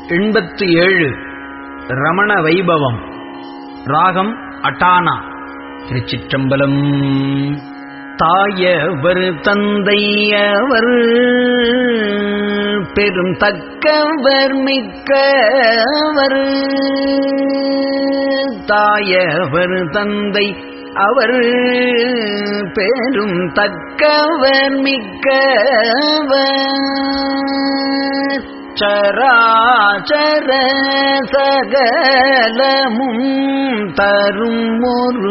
எண்பத்து ஏழு ரமண வைபவம் ராகம் அட்டானா திருச்சிற்றம்பலம் தாயவர் தந்தையவர் பெரும் தக்கவர் மிக்கவர் தாயவர் தந்தை அவர் பெரும் தக்கவர் மிக்கவர் சராச்சர சகலமும் தரும் ஒரு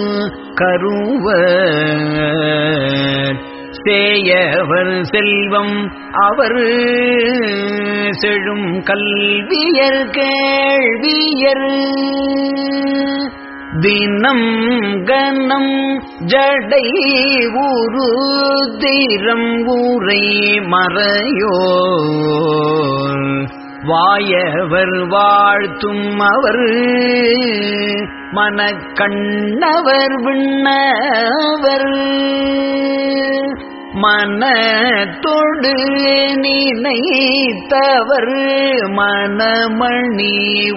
கருவர் சேயவர் செல்வம் அவர் செழும் கல்வியர் கேள்வியர் தினம் கனம் ஜடை ஊரு தீரம் ஊரை மறையோ வாயவர் வாழ்த்தும் அவர் மனக்கண்ணவர் விண்ணவர் மனத்தொடு நினைத்தவர் மனமணி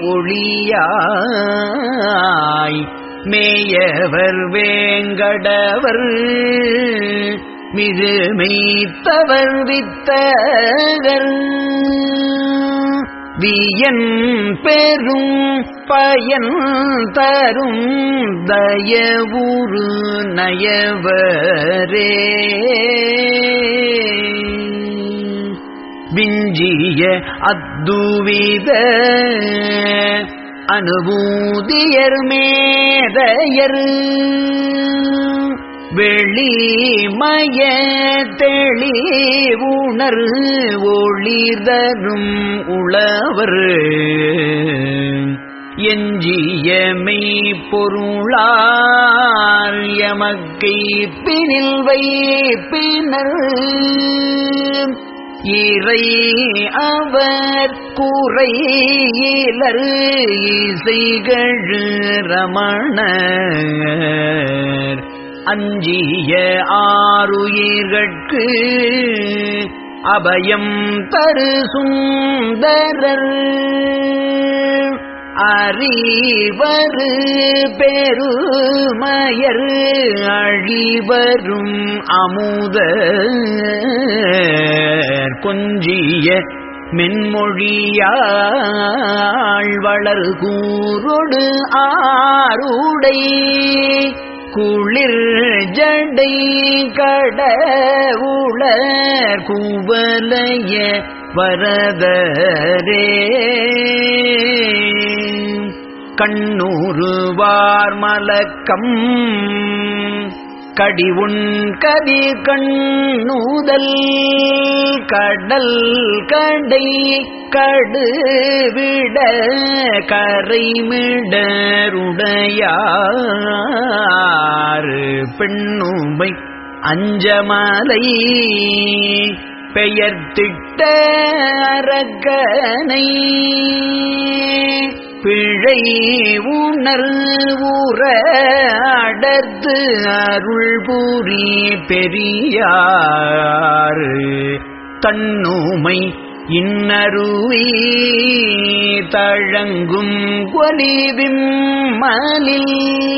ஒளியாய் மேயவர் வேங்கடவர் மிகு மெய்த்தவர் வித்தகர் வியன் பெரும் பயன் தரும் தயவுரு நயவரே விஞ்சிய அத்துவித அனுபூதியர் மேதையர் வெளிமய தெளிவுணர் ஒளிதரும் உளவர் எஞ்சிய மெய்ப்பொருளார் எமக்கை பினில் வைப்பினர் இறை அவர் கூறையிலர் இசைகள் ரமணர் அஞ்சிய ஆறுயிர்கட்கு அபயம் தரு சுந்தரர் அறிவரு பெருமயர் அழிவரும் அமுத கொஞ்சிய மென்மொழியாள் வளர் கூறொடு ஆருடை குளிர் ஜடை கடவுளர் குவலைய வரதரே கண்ணூருவார் மலக்கம் கடிவுண் கதி கண்ணூதல் கடல் கடை கடுவிட கரைமிடருடையாறு பெண்ணுமை அஞ்சமலை பெயர்த்திட்ட அரக்கனை பிழை உணர் ஊற அடர்த்து அருள் பூரி பெரியாறு தன்னுமை இன்னருவி தழங்கும் கொலிவிம் மலில்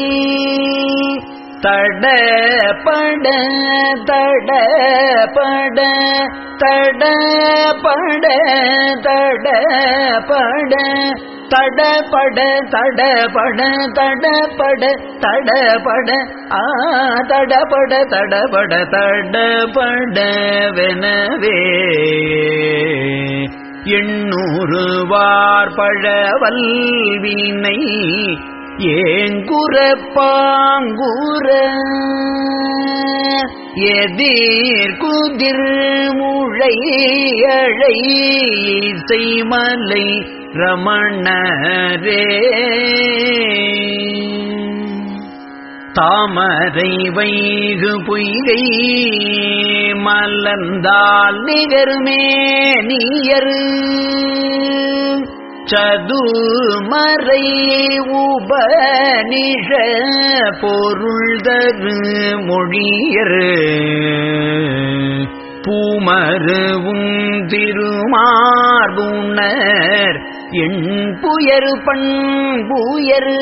தட பட தட பட தட பட தட பட தடபட தடபட தடபட தடபட ஆ தடபட தடபட தடபட வெனவே எண்ணூறு வார்பழவல்வினை ஏங்குற பாங்குற எதிர் குதிர் முழை அழை இசைமலை ரமணரே தாமரை வைகு பொய்கை மலர்ந்தால் நிகருமே நீயர் சதுமறை உபனிஷ பொருள் தரு மொழியர் பூமருவும் திருமார்புணர் எண் புயரு பண்புயரு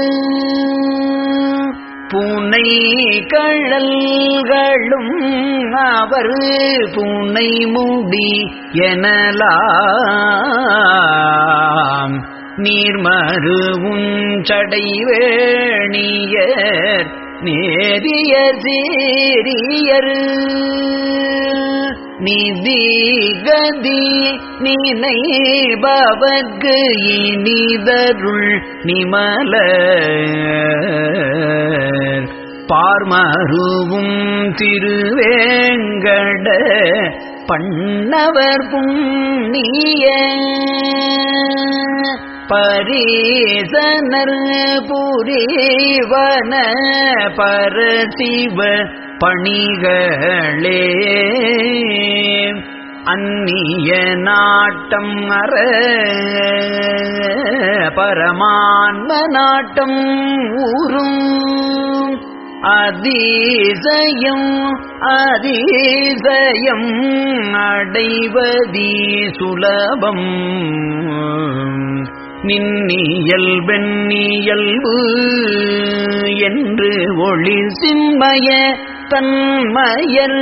பூனை கழல்களும் அவர் பூனை முடி எனலாம் நீர்மருவும் சடைவேணியர் நேரிய சீரியர் நிதி கதி நினைபவர்க்கு இனிதருள் நிமல பார்மருவும் திருவேங்கட பண்ணவர் புண்ணிய பரீசனர் புரிவன பரசிவ பணிகளே அந்நிய நாட்டம் அற பரமான்ம நாட்டம் ஊரும் அதிசயம் அதிசயம் அடைவதி சுலபம் நின்னியல் வெண்ணியல்பு என்று ஒளி சின்மய தன்மயர்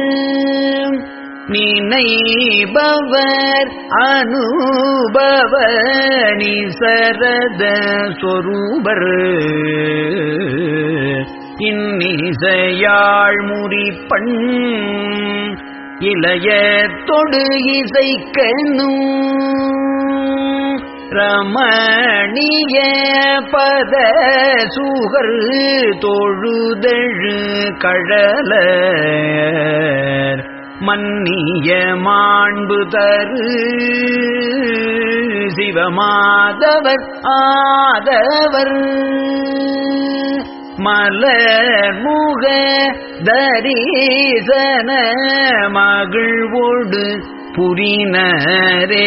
நினைபவர் அனுபவ நிசரத சொரூபர் இன்னிசையாழ் முறிப்பண் இளைய தொடு இசைக்கனும் ரமணிய பத சுகர் தொழுதழு கழலர் மன்னிய மாண்பு தரு சிவமாதவர் ஆதவர் மலர் முக தரிசன மகிழ்வோடு புரினரே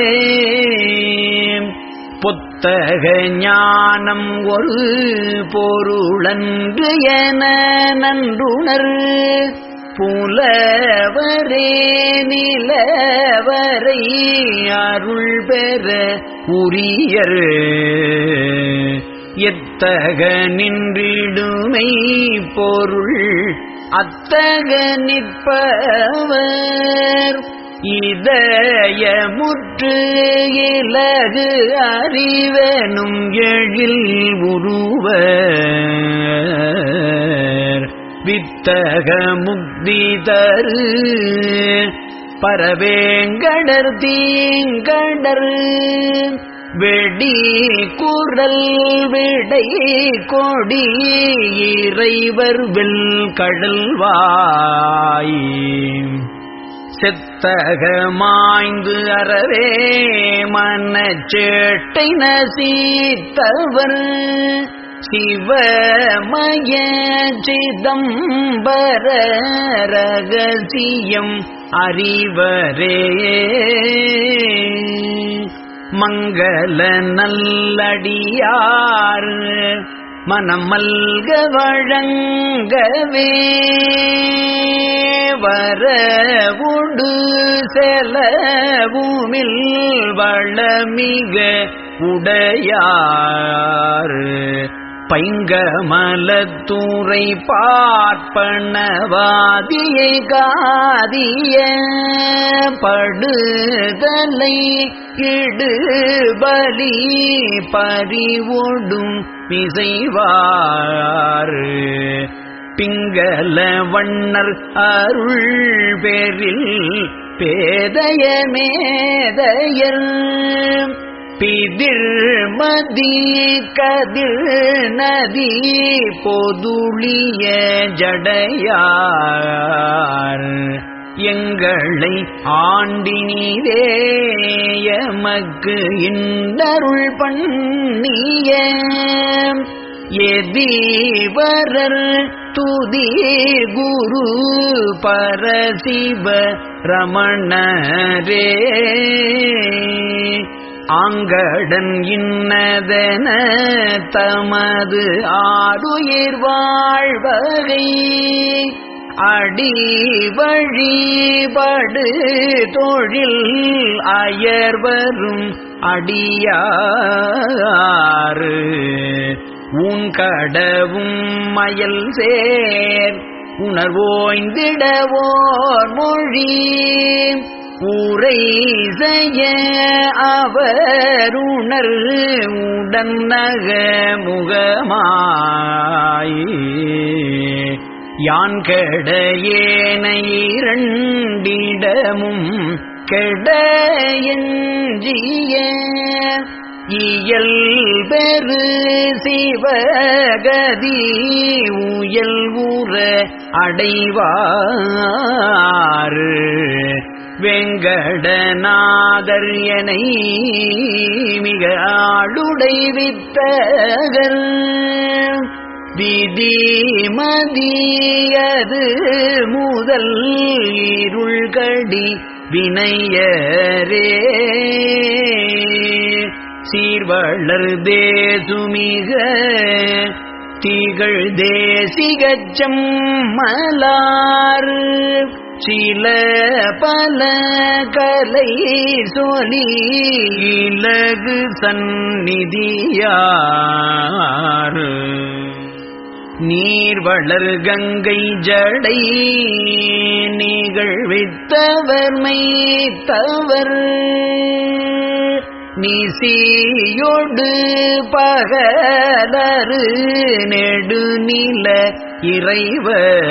புத்தக ஞானம் ஒரு பொருளன்று என நன்றுணர் புலவரே நிலவரை அருள் பெற உரியர் எத்தக நின்றிடுமை பொருள் அத்தக நிற்பவர் இதயமுற்று இலகு அறிவனும் எழில் உருவர் வித்தக முக்தி தரு பரவேங்கடர் தீங்கடர் வெடி குரல் விடை கொடி இறைவர் வெல் கடல்வாய் செத்தக மாய்ந்து அறவே மனச்சேட்டை நசீத்தவர் சிவமய சிதம்பர ரகசியம் அறிவரே மங்கள நல்லடியார் மனம் மல்க வழங்கவே வரவுடு செலவுமில் வளமிக உடையார் பைங்கமலத்தூரை பார்ப்பனவாதியை காதிய படுதலை இடுபலி பறிவொடும் மிசைவார் பிங்கள வண்ணர் அருள் பேரில் பேதய மேதையர் பிதிர்மதி கதிர் நதி பொதுளிய ஜடையார் எங்களை ஆண்டினீரே எமக்கு இன்னருள் பண்ணிய எதீவரர் துதி குரு பரசிவ ரமணரே ஆங்கடன் இன்னதென தமது ஆடுயிர் வாழ்வகை அடி வழிபடு தொழில் அயர்வரும் அடியாறு உன் கடவும் மயல் சேர் உணர்வோய்ந்திடவோர் மொழி ஊரை செய்ய அவர் உணர் உடன் நக முகமாய் யான் கெட ஏன இரண்டிடமும் கெட எஞ்சிய இயல் பெரு சிவகதி உயல் ஊற அடைவாறு வெங்கடநாதர் எனை மிக ஆளுடை வித்தகர் விதி மதியது முதல் இருள்கடி வினையரே சீர்வளர் தேசுமிக திகழ் தேசிகச்சம் மலாறு சில பல கலை சொல்லி இலகு சந்நிதியாறு நீர் வளர் கங்கை ஜடை நிகழ்வித்தவர் மைத்தவர் நிசியொடு பகலரு நெடுநில இறைவ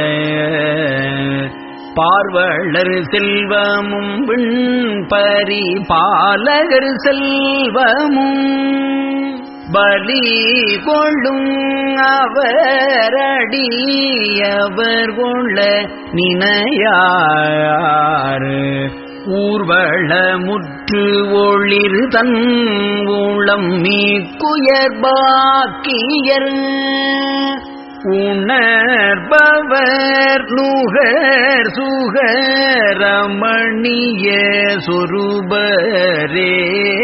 பார்வளர் செல்வமும் விண் பரிபாலகர் செல்வமும் பலி கொள்ளும் அவரடி அவர் கொள்ள நினையாறு ஊர்வள முற்று ஒளிர் தன் ஊளம் மீக்குயர் பாக்கியர் உணர்பவர் நுகர் சுகரமணிய சொருபரே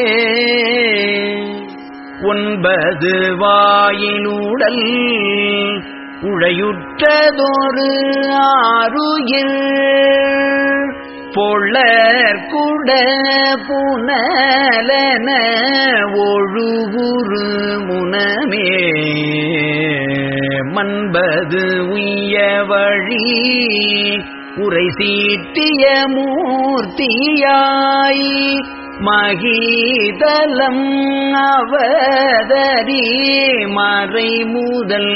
ஒன்பது வாயிலுடல் உழையுற்றதொரு ஆறுயிர் பொள்ளற்குட புனலன ஒழுகுரு முனமே மன்பது உய்ய வழி உரை சீட்டிய மூர்த்தியாய் மகிதலம் அவதரி மறை முதல்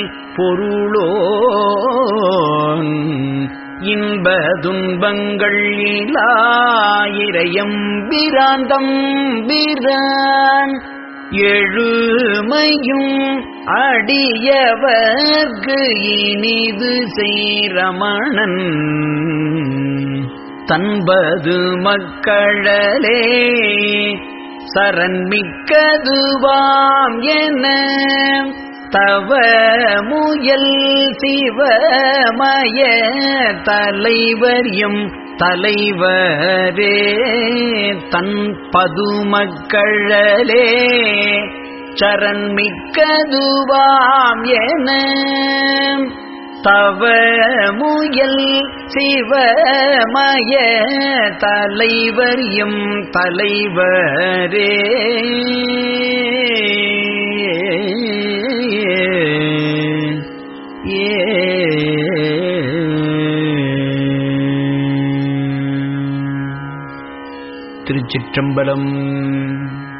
பொருளோன் இன்ப துன்பங்கள் இலாயிரயம் பிராந்தம் பிரான் எழுமையும் அடியவர்க்கு இனிது செய்ரமணன் தன்பது மக்களே சரண்மிக்கதுவாம் என தவ முயல் சிவமய தலைவர் எம் தலைவரே தன் பதுமக்கழலே சரண்மிக்கதுவாம் என தவ முயல் சிவமய தலைவர் எம் தலைவரே திருச்சிற்றம்பலம்